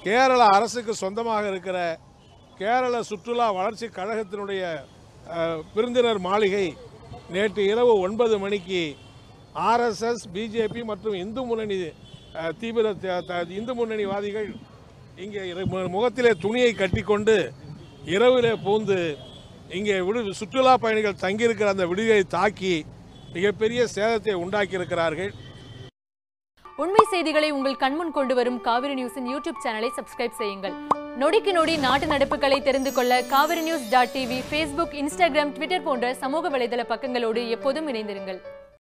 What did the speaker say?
கேரள அரசுக்கு சொந்தமாக இருக்கிற கேரள சுற்றுலா வளர்ச்சி கழகத்தினுடைய அஹ், விருந்தினர் மாளிகை நேற்று இரவு ஒன்பது மணிக்கு ஆர்எஸ்எஸ் பிஜேபி மற்றும் இந்து முன்னணி அஹ், தீவிர த- த- இந்து முன்னணிவாதிகள் இங்கே இரு- மு- முகத்திலே துணியை கட்டிக்கொண்டு இரவிலே பூந்து இங்கே விடு சுற்றுலா பயணிகள் தங்கியிருக்கிற அந்த விடுதியை தாக்கி மிகப்பெரிய சேதத்தை உண்டாக்கியிருக்கிறார்கள் உண்மை செய்திகளை உங்கள் கண்முன் கொண்டு வரும் காவிரி நியூஸின் யூடியூப் சேனலை சப்ஸ்கிரைப் செய்யுங்கள் நொடிக்கு நொடி நாட்டு நடப்புகளை தெரிந்து கொள்ள Kaveri news dot TV Facebook Instagram Twitter போன்ற சமூக வலைதள பக்கங்களோடு எப்போதும் இணைந்திருங்கள்